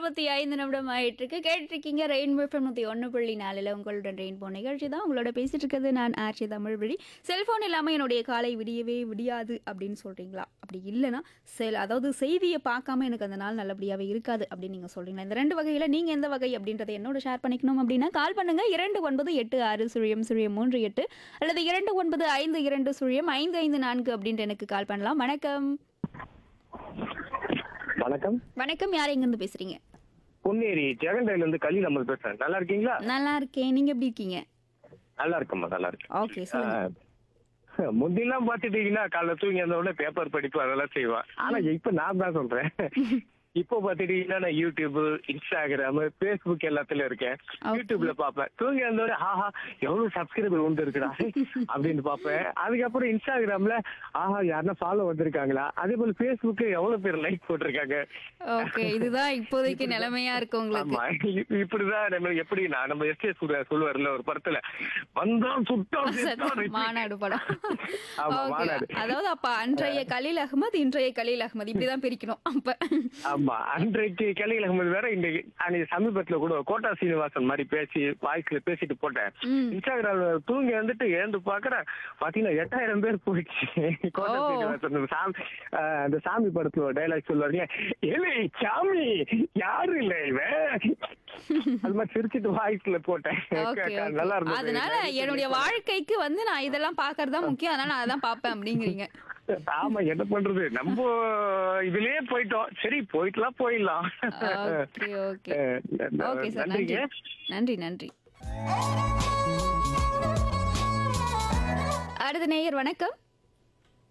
இருபத்தி ஐந்து நிமிடம் ஆயிட்டு இருக்கு கேட்டுட்டு இருக்கீங்க ரெயின்போ தொண்ணூற்றி ஒன்று புள்ளி நாலில் உங்களுடன் ரெயின்போ நிகழ்ச்சி தான் உங்களோட பேசிட்டு இருக்கிறது நான் ஆர்ச்சி தமிழ் வழி செல்போன் இல்லாமல் என்னுடைய காலை விடியவே விடியாது அப்படின்னு சொல்றீங்களா அப்படி இல்லைன்னா செல் அதாவது செய்தியை பார்க்காம எனக்கு அந்த நாள் நல்லபடியாகவே இருக்காது அப்படின்னு நீங்கள் சொல்றீங்களா இந்த ரெண்டு வகையில் நீங்கள் எந்த வகை அப்படின்றத என்னோட ஷேர் பண்ணிக்கணும் அப்படின்னா கால் பண்ணுங்க இரண்டு ஒன்பது எட்டு ஆறு சுழியம் சுழியம் மூன்று எட்டு அல்லது இரண்டு ஒன்பது ஐந்து இரண்டு சுழியம் ஐந்து ஐந்து நான்கு அப்படின்ட்டு எனக்கு கால் பண்ணலாம் வணக்கம் வணக்கம் வணக்கம் யார் எங்கேருந்து பேசுறீங்க பொன்னேரி ஜெகண்டையில இருந்து கலி நம்ம பேசுறேன் நல்லா இருக்கீங்களா நல்லா இருக்கேன் நீங்க எப்படி இருக்கீங்க நல்லா இருக்கம்மா நல்லா இருக்கேன் ஓகே சொல்லுங்க ஆஹ், முந்திலாம் பாத்துட்டீங்கன்னா காலைல தூங்கி அந்த உடனே பேப்பர் படிப்பு அதெல்லாம் செய்வேன் ஆனா இப்ப நான் தான் சொல்றேன் இப்போ பாத்துட்டீங்கன்னா நான் யூடியூப் இன்ஸ்டாகிராம் பேஸ்புக் எல்லாத்துலயும் இருக்கேன் Okay. யூடியூப்ல பாப்பேன் தூங்கி அந்த உடனே ஆஹா எவ்வளவு சப்ஸ்கிரைபர் வந்து இருக்குடா அப்படின்னு பாப்பேன் அதுக்கப்புறம் இன்ஸ்டாகிராம்ல ஆஹா யாருன்னா ஃபாலோ வந்திருக்காங்களா அதே போல பேஸ்புக் எவ்வளவு பேர் லைக் போட்டிருக்காங்க ஓகே இதுதான் இப்போதைக்கு நிலைமையா இருக்கு உங்களுக்கு ஆமா இ- இப்படிதான் நம்ம எப்படி நான் நம்ம எஸ்டே சொல்லுவார்ல ஒரு படத்துல வந்தான் சுட்டான் செத்தான், repeat. மாநாடு படம் ஆமா Okay. மாநாடு அதாவது அப்ப அன்றைய கலீல் அகமது இன்றைய கலீல் அகமது இப்படிதான் பிரிக்கணும் அப்ப ஆமா அன்றைக்கு கலிகள் அகமது வேற இன்னைக்கு அன்னைக்கு சமீபத்துல கூட கோட்டா சீனிவாசன் மாதிரி பேசி வாய்ஸ்ல பேசிட்டு போட்டேன் ம். இன்ஸ்டாகிராம்ல தூங்கி வந்துட்டு ஏந்து பாக்குறேன் பாத்தீங்கன்னா எட்டாயிரம் பேர் போயிடுச்சு கோட்டா ஓ. சீனிவாசன் அந்த சாமி ஆஹ், அந்த சாமி படத்துல ஒரு டைலாக் சொல்லுவாங்க ஏலே சாமி யாரு இல்ல இவன் அது மாதிரி சிரிச்சிட்டு வாய்ஸ்ல போட்டேன் ஓகே நல்லா இருந்தது அதனால என்னுடைய வாழ்க்கைக்கு வந்து நான் இதெல்லாம் பாக்குறது தான் முக்கியம் அதனால நான் அதான் பாப்பேன் அப்படிங்கிறீங்க ஆமா என்ன பண்றது நம்ம இதுலயே போயிட்டோம் சரி போயிட்டுலாம் போயிடலாம் ஓகே ஓகே அஹ் ந- ஓகே சார் நன்றி நன்றிங்க நன்றி நன்றி அடுத்த நேயர் வணக்கம்